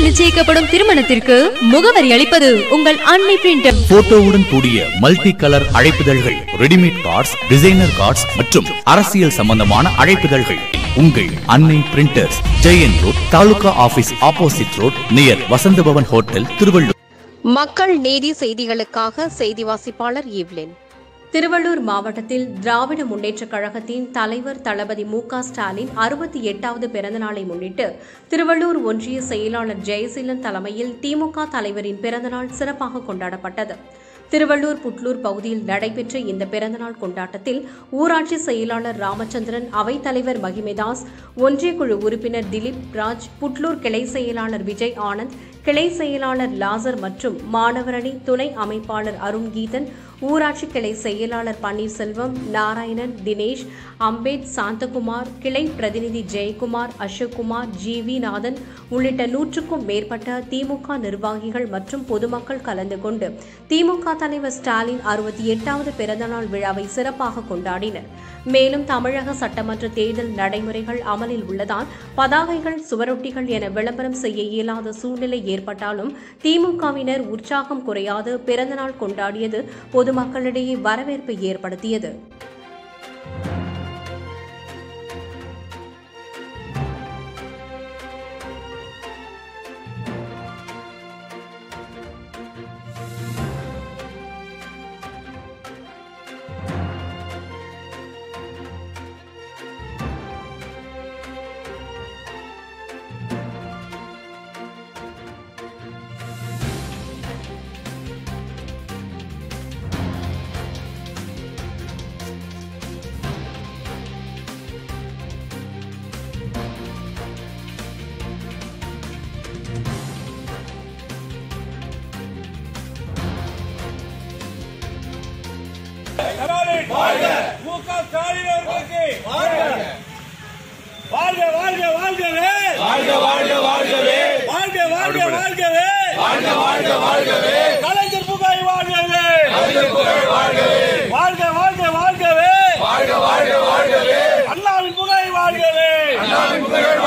நிச்சயிக்கப்படும் திருமணத்திற்கு முகவரி அளிப்பது உங்கள் அன்னை பிரிண்டர் போட்டோவுடன் கூடிய மல்டி கலர் அழைப்புதழ்கள் ரெடிமேட் கார்ட்ஸ் டிசைனர் கார்ட்ஸ் மற்றும் அரசியல் சம்பந்தமான அழைப்புதழ்கள் உங்கள் Annai printers Jayan road taluka office opposite road near Vasantha Bhavan hotel Tiruvallur மக்கள் நீதி செய்திகளுக்காக செய்தி வாசிப்பாளர் ஈவ்லின் திருவள்ளூர் மாவட்டத்தில் திராவிட முன்னேற்றக் கழகத்தின் தலைவர் தளபதி மு க ஸ்டாலின் அறுபத்தி எட்டாவது பிறந்தநாளை முன்னிட்டு திருவள்ளூர் ஒன்றிய செயலாளர் ஜெயசீலன் தலைமையில் திமுக தலைவரின் பிறந்தநாள் சிறப்பாக கொண்டாடப்பட்டது திருவள்ளூர் புட்லூர் பகுதியில் நடைபெற்ற இந்த பிறந்தநாள் கொண்டாட்டத்தில் ஊராட்சி செயலாளர் ராமச்சந்திரன் அவைத்தலைவர் மகிமைதாஸ் ஒன்றிய குழு உறுப்பினர் திலீப் ராஜ் புட்லூர் கிளை செயலாளர் விஜய் ஆனந்த் கிளை செயலாளர் லாசர் மற்றும் மாணவரணி துணை அமைப்பாளர் அருண் கீதன் ஊராட்சி கிளை செயலாளர் பன்னீர்செல்வம் நாராயணன் தினேஷ் அம்பேத் சாந்தகுமார் கிளை பிரதிநிதி ஜெயக்குமார் அசோக்குமார் ஜி வி நாதன் உள்ளிட்ட நூற்றுக்கும் மேற்பட்ட திமுக நிர்வாகிகள் மற்றும் பொதுமக்கள் கலந்து கொண்டு திமுக தலைவர் ஸ்டாலின் அறுபத்தி எட்டாவது பிறந்தநாள் விழாவை சிறப்பாக கொண்டாடினர் மேலும் தமிழக சட்டமன்ற தேர்தல் நடைமுறைகள் அமலில் உள்ளதால் பதாகைகள் சுவரொட்டிகள் என விளம்பரம் செய்ய இயலாத சூழ்நிலை ஏற்பட்டாலும் திமுகவினர் உற்சாகம் குறையாது பிறந்தநாள் கொண்டாடியது பொதுமக்களிடையே வரவேற்பை ஏற்படுத்தியது ஸ்டாலின் மு க ஸ்டாலின் அவர்களுக்கு வாழ்க வாழ்க வாழ்கவே வாழ்க வாழ்க வாழ்கவே வாழ்க வாழ்க வாழ்கவே வாழ்க வாழ்க வாழ்கவே கலைஞர் புகழ் வாழ்கவே கலைஞர் புகழ் வாழ்கவே வாழ்க வாழ்க வாழ்கவே வாழ்க வாழ்க வாழ்கவே அண்ணாவின் புகழ் வாழ்கவே அண்ணாவின் புகழ்